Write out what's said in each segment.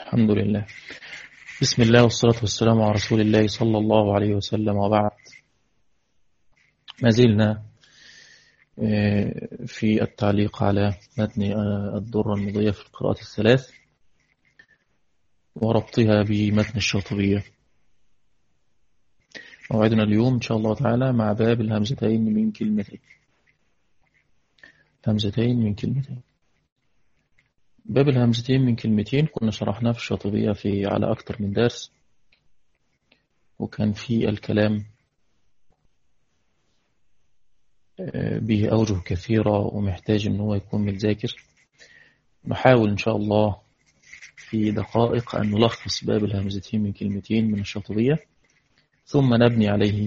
الحمد لله بسم الله والصلاة والسلام على رسول الله صلى الله عليه وسلم وبعد ما زلنا في التعليق على متن الدرة المضية في القراءات الثلاث وربطها بمتن الشاطبية موعدنا اليوم إن شاء الله تعالى مع باب الهمزتين من كلمتين همزتين من كلمتين باب الهمزتين من كلمتين كنا شرحناه في الشاطبية في على أكتر من درس وكان في الكلام به أوجه كثيرة ومحتاج أن هو يكون متذاكر نحاول إن شاء الله في دقائق أن نلخص باب الهمزتين من كلمتين من الشاطبية ثم نبني عليه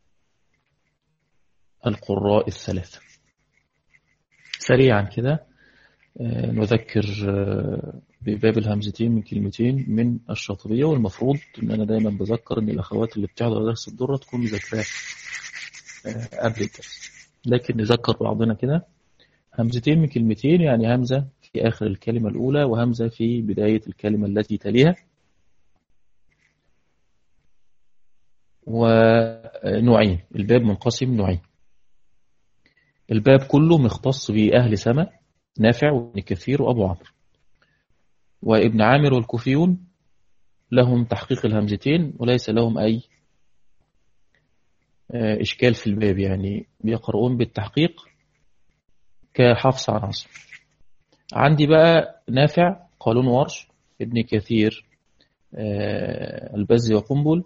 القراء الثلاثة سريعا كده نذكر بباب الهمزتين من كلمتين من الشاطبية والمفروض ان انا دايما بذكر ان الاخوات اللي بتحضر درس الدرة تكون مذاكراه قبل الدرس لكن نذكر بعضنا كده همزتين من كلمتين يعني همزة في آخر الكلمة الأولى وهمزة في بداية الكلمة التي تليها ونوعين الباب منقسم نوعين الباب كله مختص بأهل سما نافع وابن كثير وأبو عمرو وابن عامر والكوفيون لهم تحقيق الهمزتين وليس لهم أي إشكال في الباب يعني بيقرؤون بالتحقيق كحفص عن عاصم عندي بقى نافع قالون ورش ابن كثير البزي وقنبل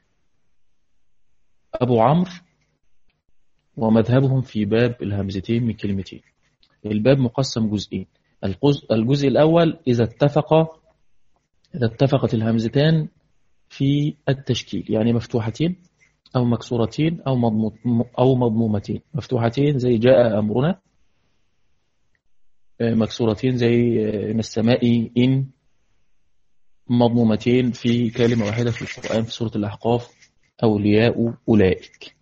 أبو عمرو ومذهبهم في باب الهمزتين من كلمتين الباب مقسم جزئين الجزء الأول إذا اتفق إذا اتفقت الهمزتان في التشكيل يعني مفتوحتين أو مكسورتين أو أو مضمومتين مفتوحتين زي جاء أمرنا مكسورتين زي من السماء إن مضمومتين في كلمة واحدة في القرآن في سورة الأحقاف أولياء أولئك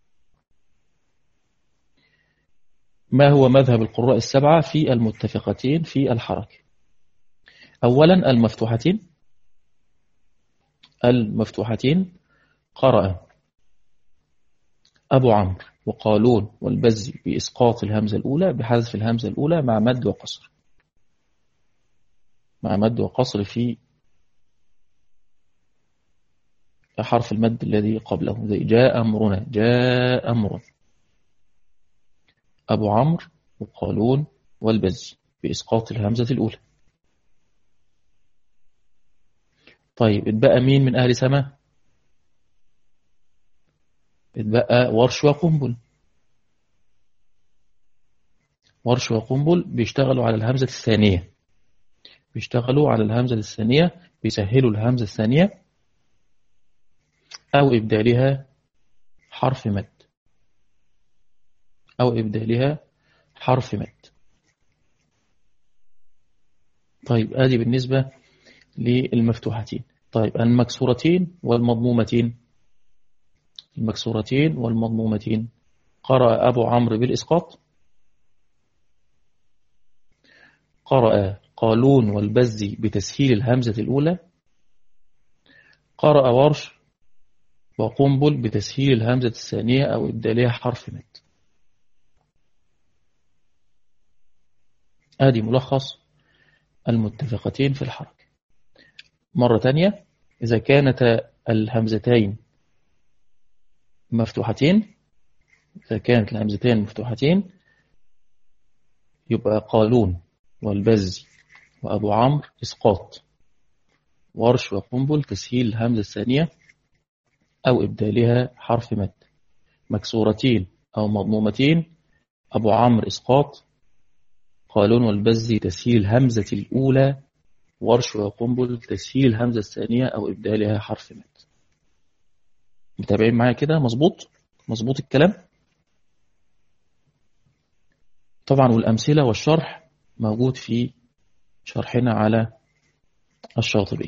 ما هو مذهب القراء السبعة في المتفقتين في الحركة أولا المفتوحتين المفتوحتين قرأ أبو عمرو وقالون والبزي بإسقاط الهمزة الأولى بحذف الهمزة الأولى مع مد وقصر مع مد وقصر في حرف المد الذي قبله زي جاء أمرنا جاء أمر أبو عمرو وقالون والبزي بإسقاط الهمزة الأولى طيب اتبقى مين من أهل سماء اتبقى ورش وقنبل ورش وقنبل بيشتغلوا على الهمزة الثانية بيشتغلوا على الهمزة الثانية بيسهلوا الهمزة الثانية أو إبدالها حرف مد أو إبدالها حرف مد طيب هذه بالنسبة للمفتوحتين طيب المكسورتين والمضمومتين المكسورتين والمضمومتين قرأ أبو عمرو بالإسقاط قرأ قالون والبزي بتسهيل الهمزة الأولى قرأ ورش وقنبل بتسهيل الهمزة الثانية أو إبدالها حرف مد آدي ملخص المتفقتين في الحركة مرة تانية إذا كانت الهمزتين مفتوحتين إذا كانت الهمزتين مفتوحتين يبقى قالون والبزي وأبو عمرو إسقاط ورش وقنبل تسهيل الهمزة الثانية أو إبدالها حرف مد مكسورتين أو مضمومتين أبو عمرو إسقاط قالون والبزي تسهيل همزة الأولى ورش وقنبل تسهيل همزة الثانية أو إبدالها حرف مد متابعين معايا كده مظبوط مظبوط الكلام طبعا والأمثلة والشرح موجود في شرحنا على الشاطبي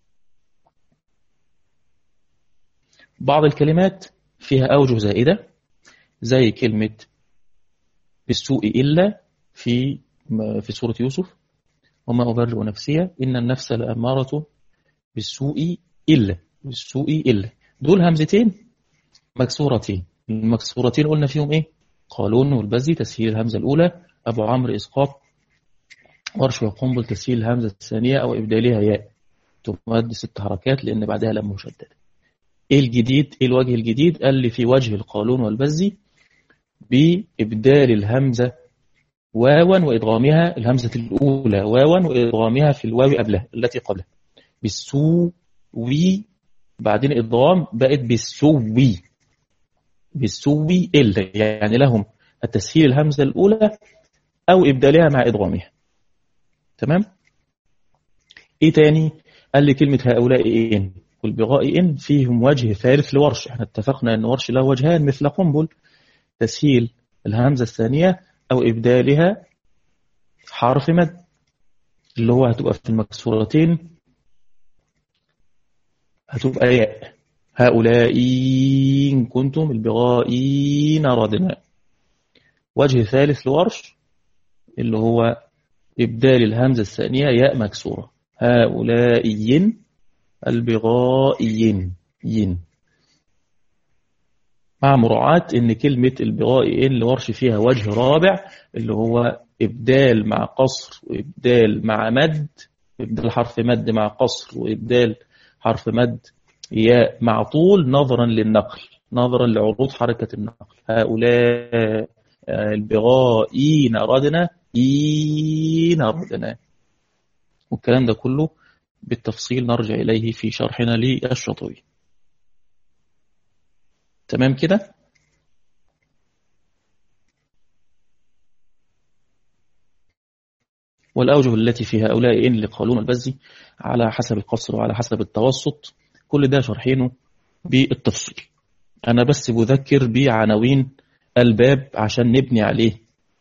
بعض الكلمات فيها أوجه زائدة زي كلمة بالسوء إلا في في سورة يوسف وما أبرئ نفسي إن النفس لأمارة بالسوء إلا بالسوء إلا دول همزتين مكسورتين المكسورتين قلنا فيهم إيه قالون والبزي تسهيل الهمزة الأولى أبو عمرو إسقاط ورش وقنبل تسهيل الهمزة الثانية أو إبدالها ياء تمد ست حركات لأن بعدها لم مشددة إيه الجديد إيه الوجه الجديد قال لي في وجه القالون والبزي بإبدال الهمزة واوا وإدغامها الهمزة الأولى واوا وإدغامها في الواو قبلها التي قبلها بالسو وي بعدين إدغام بقت بالسوي بالسوي إلا يعني لهم التسهيل الهمزة الأولى أو إبدالها مع إدغامها تمام إيه تاني قال لي كلمة هؤلاء إن والبغاء إن فيهم وجه ثالث لورش احنا اتفقنا أن ورش له وجهان مثل قنبل تسهيل الهمزة الثانية أو إبدالها حرف مد اللي هو هتبقى في المكسورتين هتبقى ياء هؤلاء إن كنتم البغائين ردنا وجه ثالث لورش اللي هو إبدال الهمزة الثانية ياء مكسورة هؤلاء البغائيين ين مع مراعاة ان كلمة البغائيين اللي ورش فيها وجه رابع اللي هو إبدال مع قصر وإبدال مع مد إبدال حرف مد مع قصر وإبدال حرف مد ياء مع طول نظرا للنقل نظرا لعروض حركة النقل هؤلاء البغائين ردنا إين ردنا والكلام ده كله بالتفصيل نرجع إليه في شرحنا للشطوي تمام كده والأوجه التي في هؤلاء إن لقالون البزي على حسب القصر وعلى حسب التوسط كل ده شرحينه بالتفصيل أنا بس بذكر بعناوين الباب عشان نبني عليه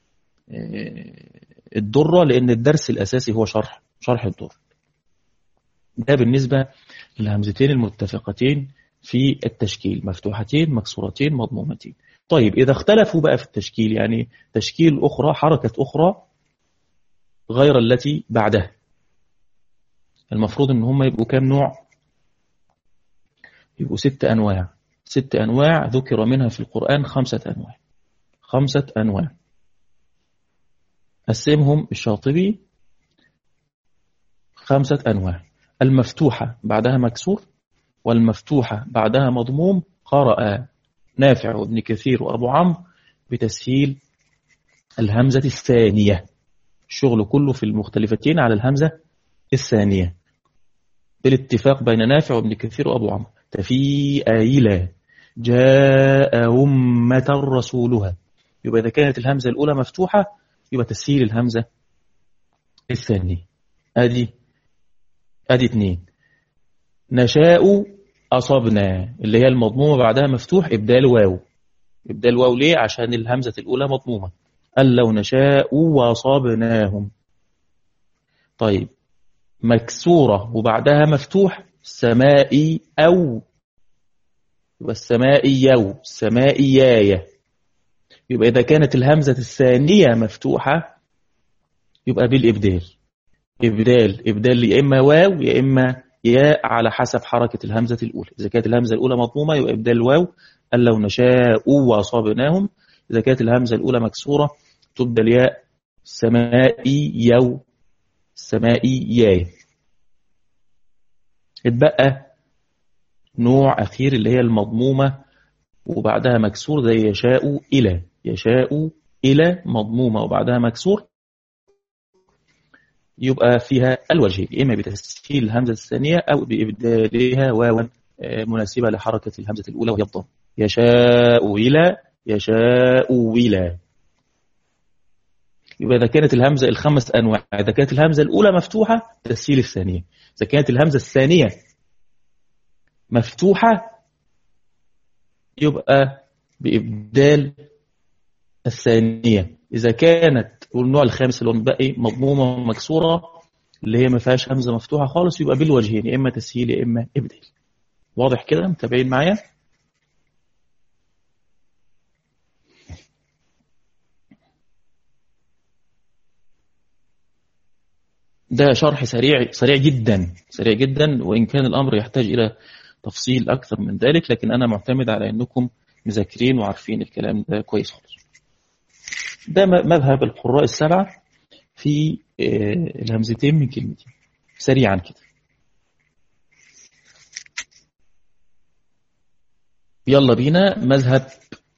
الدرة لأن الدرس الأساسي هو شرح شرح الدر ده بالنسبة للهمزتين المتفقتين في التشكيل مفتوحتين مكسورتين مضمومتين طيب إذا اختلفوا بقى في التشكيل يعني تشكيل أخرى حركة أخرى غير التي بعدها المفروض ان هم يبقوا كام نوع يبقوا ست أنواع ست أنواع ذكر منها في القرآن خمسة أنواع خمسة أنواع قسمهم الشاطبي خمسة أنواع المفتوحة بعدها مكسور والمفتوحة بعدها مضموم قرأ نافع وابن كثير وأبو عمرو بتسهيل الهمزة الثانية الشغل كله في المختلفتين على الهمزة الثانية بالاتفاق بين نافع وابن كثير وأبو عمرو تفي آيلة جاء أمة رسولها يبقى إذا كانت الهمزة الأولى مفتوحة يبقى تسهيل الهمزة الثانية أدي أدي اتنين نشاء أصبنا اللي هي المضمومة بعدها مفتوح إبدال واو إبدال واو ليه عشان الهمزة الأولى مضمومة قال لو نشاء وصابناهم طيب مكسورة وبعدها مفتوح سمائي أو يبقى السمائي السمائياية يبقى إذا كانت الهمزة الثانية مفتوحة يبقى بالإبدال إبدال إبدال يا إما واو يا إما ياء على حسب حركة الهمزة الأولى إذا كانت الهمزة الأولى مضمومة يبقى إبدال واو قال لو نشاء وأصابناهم إذا كانت الهمزة الأولى مكسورة تبدل ياء سمائي يو سمائي ياي اتبقى نوع أخير اللي هي المضمومة وبعدها مكسور زي يشاء إلى يشاء إلى مضمومة وبعدها مكسور يبقى فيها الوجهين إما بتسهيل الهمزة الثانية أو بإبدالها واوا مناسبة لحركة الهمزة الأولى وهي الضم يشاء إلى يشاء إلى يبقى إذا كانت الهمزة الخمس أنواع إذا كانت الهمزة الأولى مفتوحة تسهيل الثانية إذا كانت الهمزة الثانية مفتوحة يبقى بإبدال الثانية إذا كانت والنوع الخامس اللي هو باقي مضمومة ومكسورة اللي هي ما فيهاش همزة مفتوحة خالص يبقى بالوجهين يا إما تسهيل يا إما إبدال واضح كده متابعين معايا ده شرح سريع سريع جدا سريع جدا وإن كان الأمر يحتاج إلى تفصيل أكثر من ذلك لكن أنا معتمد على أنكم مذاكرين وعارفين الكلام ده كويس خالص ده مذهب القراء السبعة في آه، الهمزتين من كلمتين سريعا كده يلا بينا مذهب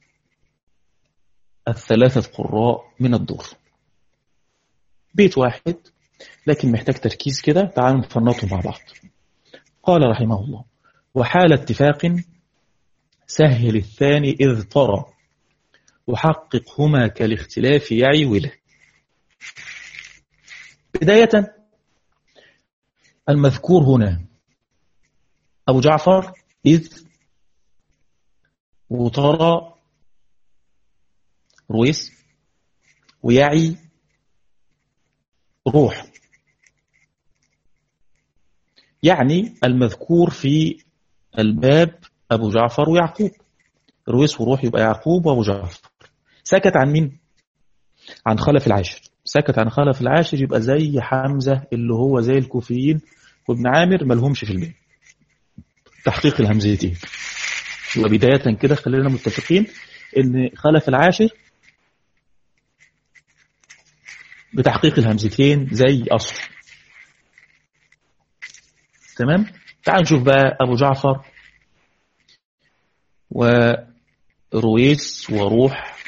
الثلاثة قراء من الدور بيت واحد لكن محتاج تركيز كده تعالوا نفنطه مع بعض قال رحمه الله وحال اتفاق سهل الثاني إذ طرى وحققهما كالاختلاف يعي وله بداية المذكور هنا أبو جعفر إذ وترى رويس ويعي روح يعني المذكور في الباب أبو جعفر ويعقوب رويس وروح يبقى يعقوب وأبو جعفر سكت عن مين؟ عن خلف العاشر سكت عن خلف العاشر يبقى زي حمزة اللي هو زي الكوفيين وابن عامر ملهمش في الباب تحقيق الهمزيتين وبداية كده خلينا متفقين ان خلف العاشر بتحقيق الهمزتين زي أصل تمام تعال نشوف بقى أبو جعفر ورويس وروح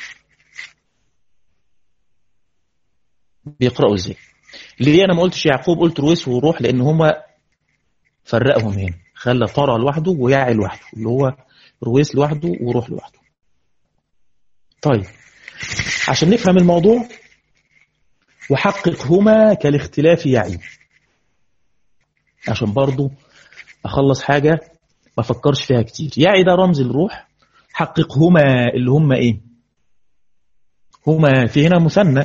بيقرأوا ازاي ليه انا ما قلتش يعقوب قلت رويس وروح لان هما فرقهم هنا خلى طرى لوحده ويعي لوحده اللي هو رويس لوحده وروح لوحده طيب عشان نفهم الموضوع وحققهما كالاختلاف يعي عشان برضو أخلص حاجة ما فكرش فيها كتير يعي ده رمز الروح حققهما اللي هما إيه هما في هنا مثنى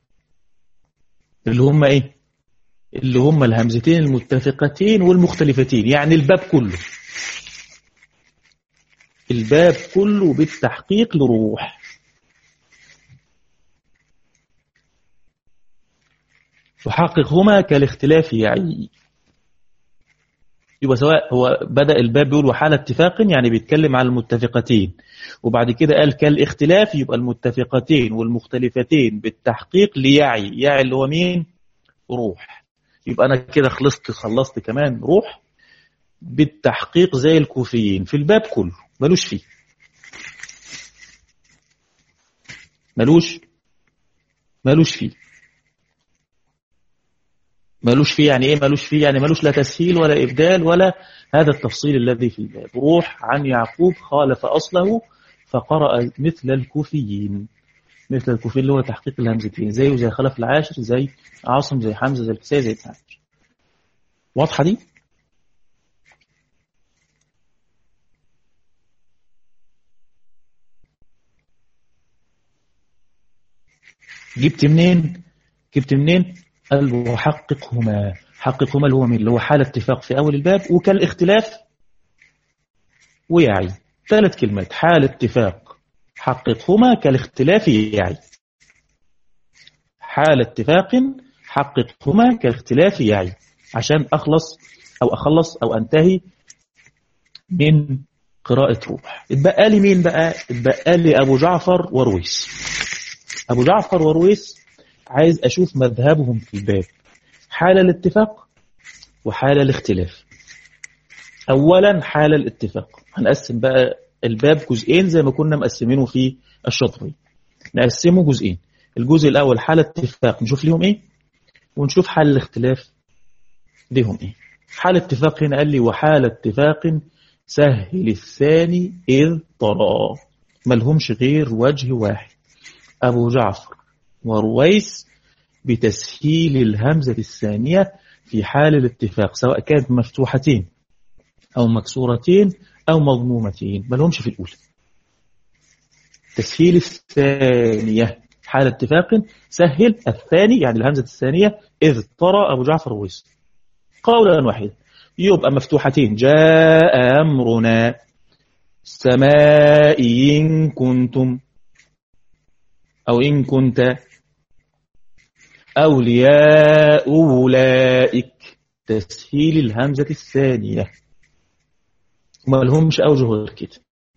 اللي هما إيه اللي هما الهمزتين المتفقتين والمختلفتين يعني الباب كله الباب كله بالتحقيق لروح تحققهما كالاختلاف يعني يبقى سواء هو بدأ الباب بيقول وحال اتفاق يعني بيتكلم على المتفقتين وبعد كده قال كالاختلاف يبقى المتفقتين والمختلفتين بالتحقيق ليعي يعي اللي هو مين روح يبقى أنا كده خلصت خلصت كمان روح بالتحقيق زي الكوفيين في الباب كله ملوش فيه ملوش ملوش فيه ملوش فيه يعني ايه ملوش فيه يعني ملوش لا تسهيل ولا إبدال ولا هذا التفصيل الذي في الباب روح عن يعقوب خالف أصله فقرأ مثل الكوفيين مثل الكوفيين اللي هو تحقيق الهمزتين زيه زي خلف العاشر زي عاصم زي حمزة زي الكسائي زي ابن واضحة دي؟ جبت منين جبت منين قال وحققهما حققهما اللي هو مين اللي هو حال اتفاق في أول الباب وكالاختلاف ويعي ثلاث كلمات حال اتفاق حققهما كالاختلاف يعي حال اتفاق حققهما كالاختلاف يعي عشان أخلص أو أخلص أو أنتهي من قراءة روح اتبقى لي مين بقى اتبقى لي أبو جعفر ورويس أبو جعفر ورويس عايز أشوف مذهبهم في الباب حال الاتفاق وحال الاختلاف أولا حال الاتفاق هنقسم بقى الباب جزئين زي ما كنا مقسمينه في الشطري نقسمه جزئين الجزء الأول حال اتفاق نشوف ليهم إيه ونشوف حال الاختلاف ليهم إيه حال اتفاق هنا قال لي وحال اتفاق سهل الثاني إذ طرى ملهمش غير وجه واحد أبو جعفر ورويس بتسهيل الهمزة الثانية في حال الاتفاق سواء كانت مفتوحتين أو مكسورتين أو مضمومتين ما لهمش في الأولى تسهيل الثانية حال اتفاق سهل الثاني يعني الهمزة الثانية إذ ترى أبو جعفر ويس قولا واحدا يبقى مفتوحتين جاء أمرنا سماء إن كنتم أو إن كنت أولياء أولئك تسهيل الهمزة الثانية وما لهمش أوجه غير كده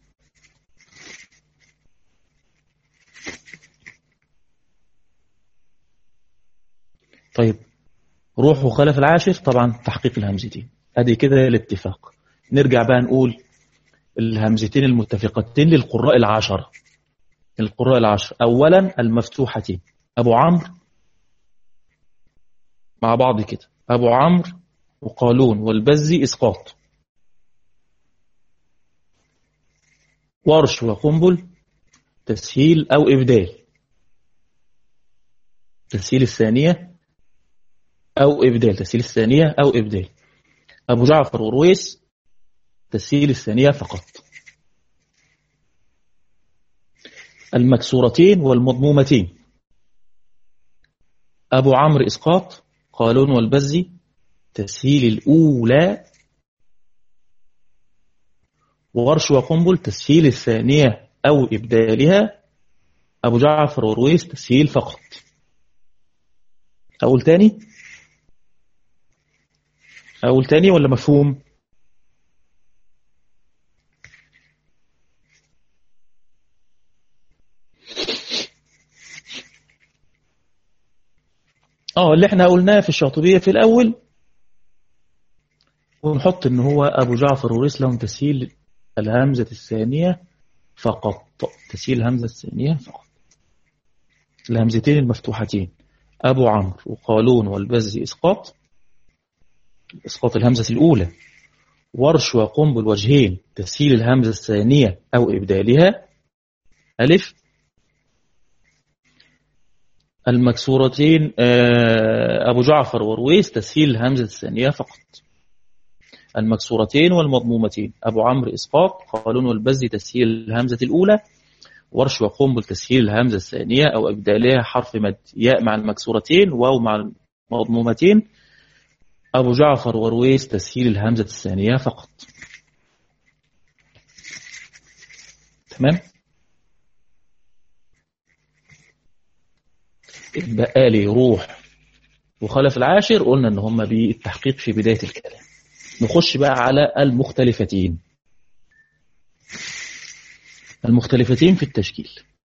طيب روح وخلف العاشر طبعا تحقيق الهمزتين ادي كده الاتفاق نرجع بقى نقول الهمزتين المتفقتين للقراء العشرة القراء العشر أولا المفتوحتين أبو عمرو مع بعض كده أبو عمرو وقالون والبزي إسقاط ورش وقنبل تسهيل أو إبدال تسهيل الثانية أو إبدال تسهيل الثانية أو إبدال أبو جعفر ورويس تسهيل الثانية فقط المكسورتين والمضمومتين أبو عمرو إسقاط قالون والبزي تسهيل الأولى وغرش وقنبل تسهيل الثانية أو إبدالها أبو جعفر ورويس تسهيل فقط أقول تاني أقول تاني ولا مفهوم اه اللي احنا قلناه في الشاطبية في الأول ونحط ان هو أبو جعفر وريس لهم تسهيل الهمزة الثانية فقط تسهيل الهمزة الثانية فقط الهمزتين المفتوحتين أبو عمرو وقالون والبزي إسقاط إسقاط الهمزة الأولى ورش وقنبل وجهين تسهيل الهمزة الثانية أو إبدالها ألف المكسورتين آه، أبو جعفر ورويس تسهيل الهمزة الثانية فقط المكسورتين والمضمومتين أبو عمرو إسقاط قالون والبزي تسهيل الهمزة الأولى ورش وقنبل تسهيل الهمزة الثانية أو إبدالها حرف مد ياء مع المكسورتين واو مع المضمومتين أبو جعفر ورويس تسهيل الهمزة الثانية فقط تمام بقى لي روح وخلف العاشر قلنا ان هم بالتحقيق في بداية الكلام نخش بقى على المختلفتين المختلفتين في التشكيل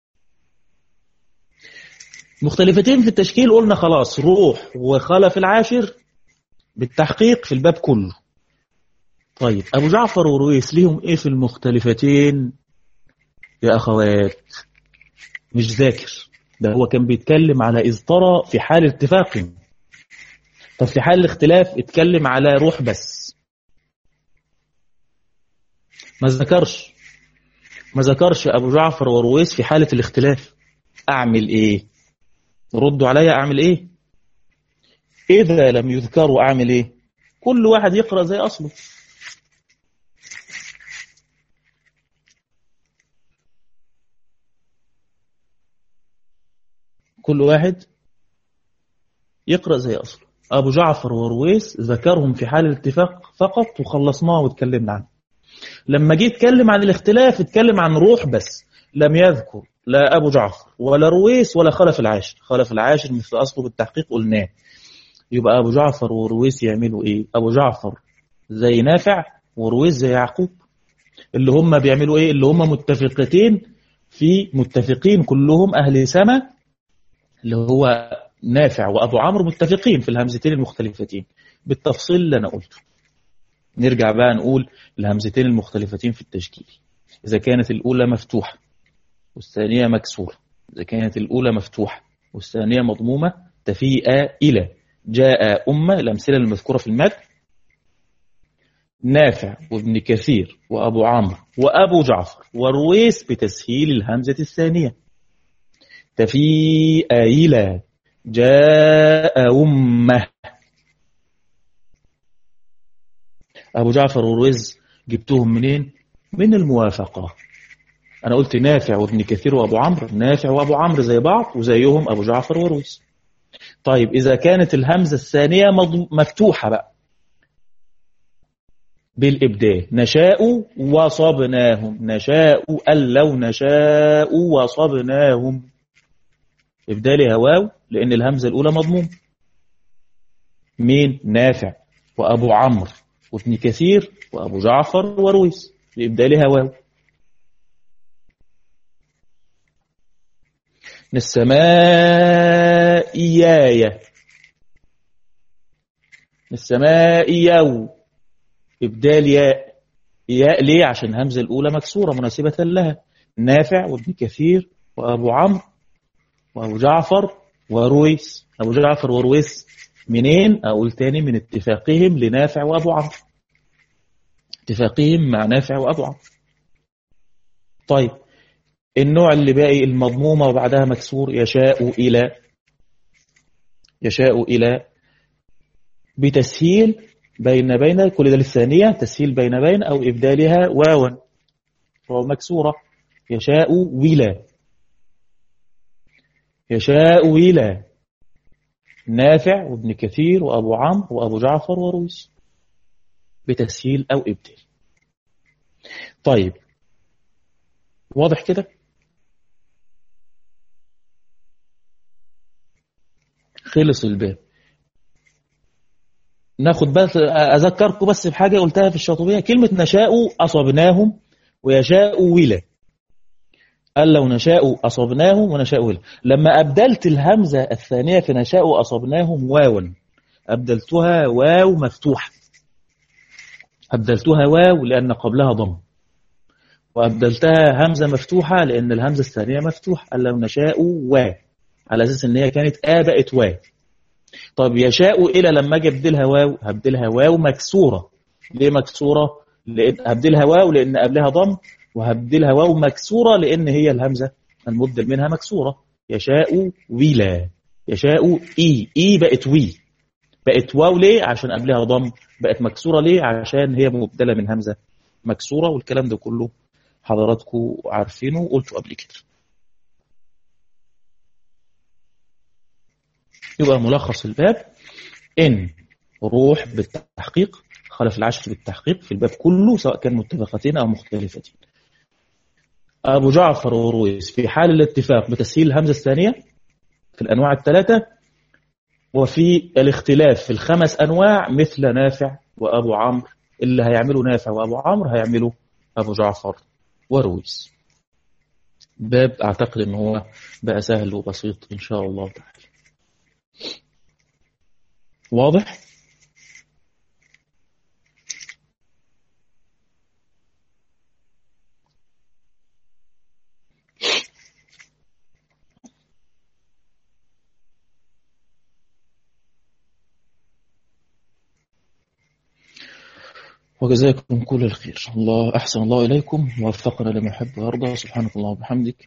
مختلفتين في التشكيل قلنا خلاص روح وخلف العاشر بالتحقيق في الباب كله طيب أبو جعفر ورويس ليهم إيه في المختلفتين يا أخوات مش ذاكر ده هو كان بيتكلم على إذ ترى في حال اتفاق طب في حال الاختلاف اتكلم على روح بس ما ذكرش ما ذكرش أبو جعفر ورويس في حالة الاختلاف أعمل إيه ردوا عليا أعمل إيه إذا لم يذكروا أعمل إيه كل واحد يقرأ زي أصله كل واحد يقرأ زي أصله أبو جعفر ورويس ذكرهم في حال الاتفاق فقط وخلصناه واتكلمنا عنه لما جه يتكلم عن الاختلاف اتكلم عن روح بس لم يذكر لا أبو جعفر ولا رويس ولا خلف العاشر خلف العاشر مثل أصله بالتحقيق قلناه يبقى أبو جعفر ورويس يعملوا إيه أبو جعفر زي نافع ورويس زي يعقوب اللي هم بيعملوا إيه اللي هم متفقتين في متفقين كلهم أهل سما اللي هو نافع وأبو عمرو متفقين في الهمزتين المختلفتين بالتفصيل اللي أنا قلته نرجع بقى نقول الهمزتين المختلفتين في التشكيل إذا كانت الأولى مفتوحة والثانية مكسورة إذا كانت الأولى مفتوحة والثانية مضمومة تفيء إلى جاء أمة الأمثلة المذكورة في المد نافع وابن كثير وأبو عمرو وأبو جعفر ورويس بتسهيل الهمزة الثانية تفيء إلى جاء أمة أبو جعفر ورويز جبتهم منين؟ من الموافقة أنا قلت نافع وابن كثير وأبو عمرو نافع وأبو عمرو زي بعض وزيهم أبو جعفر ورويز طيب إذا كانت الهمزة الثانية مفتوحة بقى بالإبدال نشاء وصبناهم نشاء أن لو نشاء وصبناهم إبدالها واو لأن الهمزة الأولى مضموم مين نافع وأبو عمرو وابن كثير وأبو جعفر ورويس لإبدالها واو من السماء إياية من السماء يو إبدال ياء ياء ليه عشان همزة الأولى مكسورة مناسبة لها نافع وابن كثير وأبو عمرو وأبو جعفر ورويس أبو جعفر ورويس منين أقول تاني من اتفاقهم لنافع وأبو عمرو اتفاقهم مع نافع وأبو عمرو طيب النوع اللي باقي المضمومة وبعدها مكسور يشاء إلى يشاء إلى بتسهيل بين بين كل ده للثانية تسهيل بين بين أو إبدالها واوا وهو مكسورة يشاء ولا يشاء ولا نافع وابن كثير وأبو عمرو وأبو جعفر ورويس بتسهيل أو إبدال طيب واضح كده خلص الباب ناخد بس أذكركم بس بحاجة قلتها في الشاطبية كلمة نشاء أصبناهم ويشاء ولا قال لو نشاء أصبناهم ونشاء ولا لما أبدلت الهمزة الثانية في نشاء أصبناهم واوا أبدلتها واو مفتوحة أبدلتها واو لأن قبلها ضم وأبدلتها همزة مفتوحة لأن الهمزة الثانية مفتوحة قال لو نشاء و على أساس إن هي كانت آ بقت واو طب يشاء إلى لما أجي أبدلها واو هبدلها واو مكسورة ليه مكسورة؟ لأن هبدلها واو لأن قبلها ضم وهبدلها واو مكسورة لأن هي الهمزة المبدل منها مكسورة يشاء ولا يشاء إي إي بقت وي بقت واو ليه؟ عشان قبلها ضم بقت مكسورة ليه؟ عشان هي مبدلة من همزة مكسورة والكلام ده كله حضراتكم عارفينه وقلته قبل كده يبقى ملخص الباب إن روح بالتحقيق خلف العشر بالتحقيق في الباب كله سواء كان متفقتين أو مختلفتين أبو جعفر ورويس في حال الاتفاق بتسهيل الهمزة الثانية في الأنواع الثلاثة وفي الاختلاف في الخمس أنواع مثل نافع وأبو عمرو اللي هيعملوا نافع وأبو عمرو هيعملوا أبو جعفر ورويس باب أعتقد أنه هو بقى سهل وبسيط إن شاء الله تعالى واضح؟ وجزاكم كل الخير الله أحسن الله إليكم ووفقنا لما يحب ويرضى سبحانك الله وبحمدك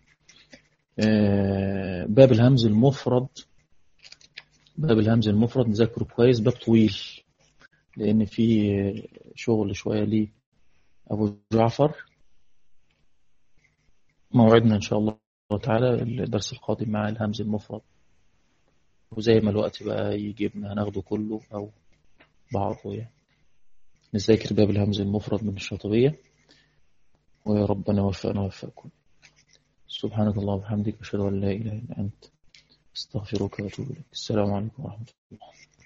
باب الهمز المفرد باب الهمز المفرد نذكره كويس باب طويل لأن في شغل شوية ليه أبو جعفر موعدنا إن شاء الله تعالى الدرس القادم مع الهمز المفرد وزي ما الوقت بقى يجيبنا هناخده كله أو بعضه يعني نذاكر باب الهمز المفرد من الشاطبية ويا ربنا وفقنا ووفقكم سبحانك اللهم وبحمدك أشهد أن لا إله إلا أنت استغفرك وأتوب إليك السلام عليكم ورحمة الله